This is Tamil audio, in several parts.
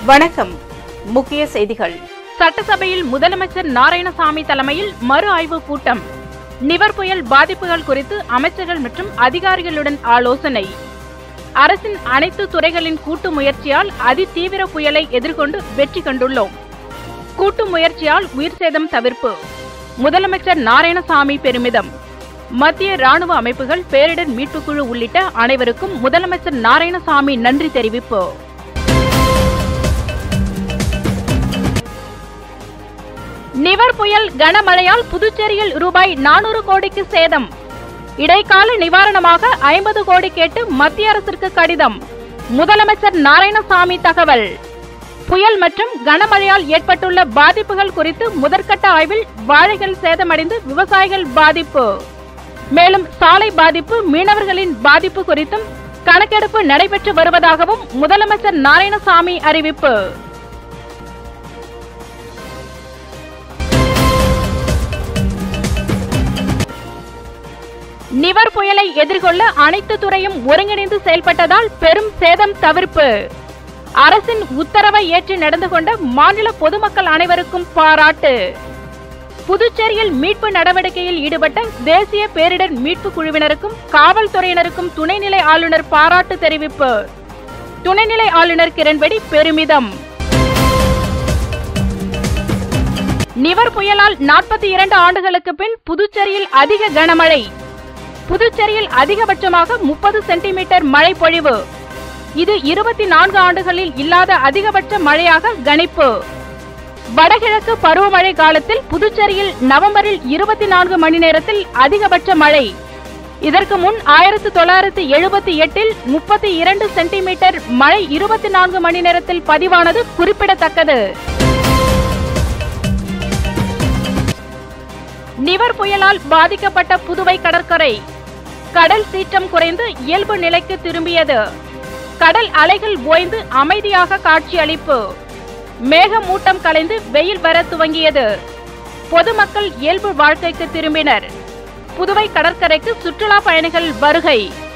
வணக்கம் முக்கிய செய்திகள் சட்டசபையில் முதலமைச்சர் நாராயணசாமி தலைமையில் மறு ஆய்வு கூட்டம் நிவர் புயல் பாதிப்புகள் குறித்து அமைச்சர்கள் மற்றும் அதிகாரிகளுடன் ஆலோசனை அரசின் அனைத்து துறைகளின் கூட்டு முயற்சியால் அதிதீவிர புயலை எதிர்கொண்டு வெற்றி கண்டுள்ளோம் கூட்டு முயற்சியால் உயிர் சேதம் தவிர்ப்பு முதலமைச்சர் நாராயணசாமி பெருமிதம் மத்திய ராணுவ அமைப்புகள் பேரிடர் மீட்புக் குழு உள்ளிட்ட அனைவருக்கும் முதலமைச்சர் நாராயணசாமி நன்றி தெரிவிப்பு நிவர் புயல் கனமழையால் புதுச்சேரியில் ரூபாய் நானூறு கோடிக்கு சேதம் இடைக்கால நிவாரணமாக ஐம்பது கோடி கேட்டு மத்திய அரசிற்கு கடிதம் முதலமைச்சர் நாராயணசாமி தகவல் புயல் மற்றும் கனமழையால் ஏற்பட்டுள்ள பாதிப்புகள் குறித்து முதற்கட்ட ஆய்வில் வாழைகள் சேதமடைந்து விவசாயிகள் பாதிப்பு மேலும் சாலை பாதிப்பு மீனவர்களின் பாதிப்பு குறித்தும் கணக்கெடுப்பு நடைபெற்று வருவதாகவும் முதலமைச்சர் நாராயணசாமி அறிவிப்பு நிவர் புயலை எதிர்கொள்ள அனைத்து துறையும் ஒருங்கிணைந்து செயல்பட்டதால் பெரும் சேதம் தவிர்ப்பு அரசின் உத்தரவை ஏற்று நடந்து கொண்ட மாநில பொதுமக்கள் அனைவருக்கும் பாராட்டு புதுச்சேரியில் மீட்பு நடவடிக்கையில் ஈடுபட்ட தேசிய பேரிடர் மீட்பு குழுவினருக்கும் காவல்துறையினருக்கும் துணைநிலை ஆளுநர் பாராட்டு தெரிவிப்பு துணைநிலை ஆளுநர் கிரண்பேடி பெருமிதம் நிவர் புயலால் நாற்பத்தி இரண்டு ஆண்டுகளுக்கு பின் புதுச்சேரியில் அதிக கனமழை புதுச்சேரியில் அதிகபட்சமாக முப்பது சென்டிமீட்டர் மழை பொழிவு இது இருபத்தி நான்கு ஆண்டுகளில் இல்லாத அதிகபட்ச மழையாக கணிப்பு வடகிழக்கு பருவமழை காலத்தில் புதுச்சேரியில் நவம்பரில் இருபத்தி நான்கு மணி நேரத்தில் அதிகபட்ச மழை இதற்கு முன் ஆயிரத்தி தொள்ளாயிரத்தி எழுபத்தி எட்டில் முப்பத்தி இரண்டு சென்டிமீட்டர் மழை இருபத்தி நான்கு மணி நேரத்தில் பதிவானது குறிப்பிடத்தக்கது நிவர் புயலால் பாதிக்கப்பட்ட புதுவை கடற்கரை கடல் சீற்றம் குறைந்து இயல்பு நிலைக்கு திரும்பியது கடல் அலைகள் ஓய்ந்து அமைதியாக காட்சியளிப்பு மேகமூட்டம் கலைந்து வெயில் வர துவங்கியது பொதுமக்கள் இயல்பு வாழ்க்கைக்கு திரும்பினர் புதுவை கடற்கரைக்கு சுற்றுலா பயணிகள் வருகை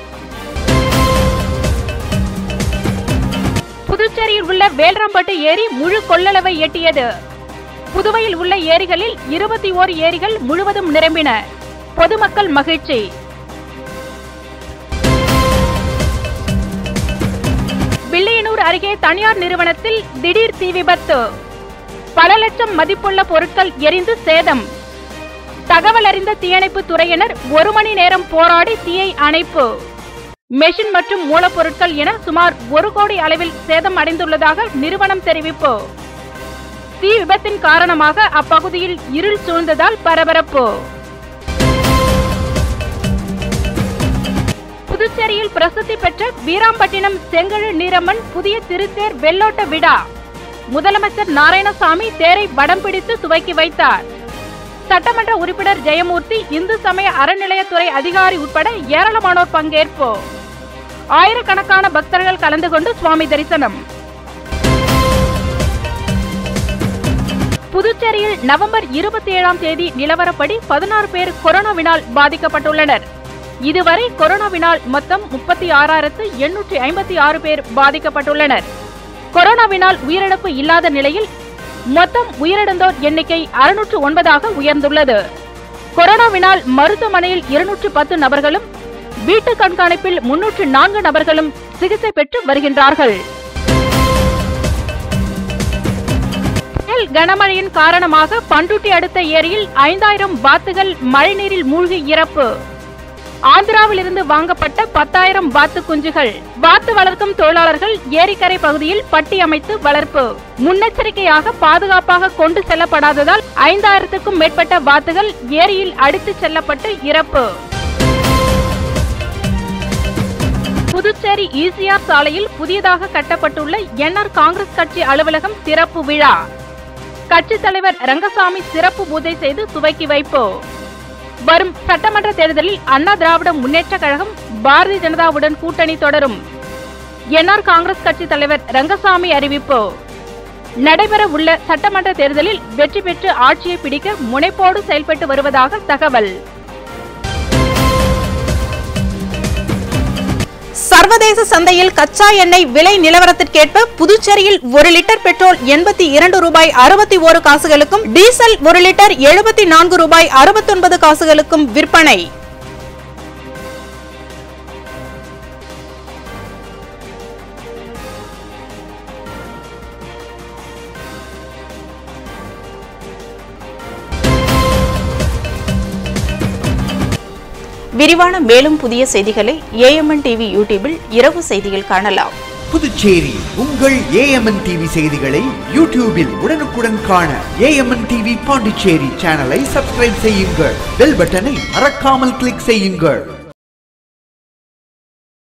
புதுச்சேரியில் உள்ள வேல்ராம்பட்டு ஏரி முழு கொள்ளளவை எட்டியது புதுவையில் உள்ள ஏரிகளில் இருபத்தி ஓர் ஏரிகள் முழுவதும் நிரம்பின பொதுமக்கள் மகிழ்ச்சி வில்லியனூர் அருகே தனியார் நிறுவனத்தில் திடீர் தீ விபத்து பல லட்சம் மதிப்புள்ள பொருட்கள் எரிந்து சேதம் தகவல் அறிந்த தீயணைப்பு துறையினர் ஒரு மணி நேரம் போராடி தீயை அணைப்பு மெஷின் மற்றும் மூலப்பொருட்கள் என சுமார் ஒரு கோடி அளவில் சேதம் அடைந்துள்ளதாக நிறுவனம் தெரிவிப்பு தீ விபத்தின் காரணமாக அப்பகுதியில் இருள் சூழ்ந்ததால் பரபரப்பு புதுச்சேரியில் பிரசித்தி பெற்ற வீராம்பட்டினம் செங்கழு நீரம்மன் புதிய திருத்தேர் வெள்ளோட்ட விழா முதலமைச்சர் நாராயணசாமி தேரை வடம் பிடித்து துவக்கி வைத்தார் சட்டமன்ற உறுப்பினர் ஜெயமூர்த்தி இந்து சமய அறநிலையத்துறை அதிகாரி உட்பட ஏராளமானோர் பங்கேற்பு ஆயிரக்கணக்கான பக்தர்கள் கலந்து கொண்டு சுவாமி தரிசனம் புதுச்சேரியில் நவம்பர் இருபத்தி ஏழாம் தேதி நிலவரப்படி பதினாறு பேர் கொரோனாவினால் பாதிக்கப்பட்டுள்ளனர் இதுவரை கொரோனாவினால் மொத்தம் முப்பத்தி ஆறாயிரத்து எண்ணூற்றி ஐம்பத்தி ஆறு பேர் பாதிக்கப்பட்டுள்ளனர் கொரோனாவினால் உயிரிழப்பு இல்லாத நிலையில் மொத்தம் உயிரிழந்தோர் எண்ணிக்கை அறுநூற்று ஒன்பதாக உயர்ந்துள்ளது கொரோனாவினால் மருத்துவமனையில் இருநூற்று பத்து நபர்களும் வீட்டு கண்காணிப்பில் முன்னூற்று நான்கு நபர்களும் சிகிச்சை பெற்று வருகின்றார்கள் புயல் கனமழையின் காரணமாக பண்டுட்டி அடுத்த ஏரியில் ஐந்தாயிரம் வாத்துகள் மழைநீரில் மூழ்கி இறப்பு ஆந்திராவில் இருந்து வாங்கப்பட்ட பத்தாயிரம் வாத்து குஞ்சுகள் வாத்து வளர்க்கும் தொழிலாளர்கள் ஏரிக்கரை பகுதியில் பட்டி அமைத்து வளர்ப்பு முன்னெச்சரிக்கையாக பாதுகாப்பாக கொண்டு செல்லப்படாததால் ஐந்தாயிரத்துக்கும் மேற்பட்ட வாத்துகள் ஏரியில் அடித்துச் செல்லப்பட்டு இறப்பு புதுச்சேரி ஈசிஆர் சாலையில் புதியதாக கட்டப்பட்டுள்ள என்ஆர் காங்கிரஸ் கட்சி அலுவலகம் திறப்பு விழா கட்சித் தலைவர் ரங்கசாமி சிறப்பு பூஜை செய்து துவக்கி வைப்பு வரும் சட்டமன்ற தேர்தலில் அண்ணா திராவிட முன்னேற்ற கழகம் பாரதிய ஜனதாவுடன் கூட்டணி தொடரும் என்ஆர் காங்கிரஸ் கட்சி தலைவர் ரங்கசாமி அறிவிப்பு நடைபெற உள்ள சட்டமன்ற தேர்தலில் வெற்றி பெற்று ஆட்சியை பிடிக்க முனைப்போடு செயல்பட்டு வருவதாக தகவல் சர்வதேச சந்தையில் கச்சா எண்ணெய் விலை நிலவரத்திற்கேற்ப புதுச்சேரியில் ஒரு லிட்டர் பெட்ரோல் எண்பத்தி இரண்டு ரூபாய் அறுபத்தி ஒரு காசுகளுக்கும் டீசல் ஒரு லிட்டர் எழுபத்தி நான்கு ரூபாய் அறுபத்தொன்பது காசுகளுக்கும் விற்பனை விரிவான மேலும் புதிய செய்திகளை ஏஎம்என் டிவி யூடியூபில் இரவு செய்தியில் காணலாம் புதுச்சேரி உங்கள் ஏஎம்என் டிவி செய்திகளை யூடியூபில் உடனுக்குடன் காண ஏஎம்என் டிவி பாண்டிச்சேரி சேனலை சப்ஸ்கிரைப் செய்யுங்கள் பெல் பட்டனை மறக்காமல் கிளிக் செய்யுங்கள்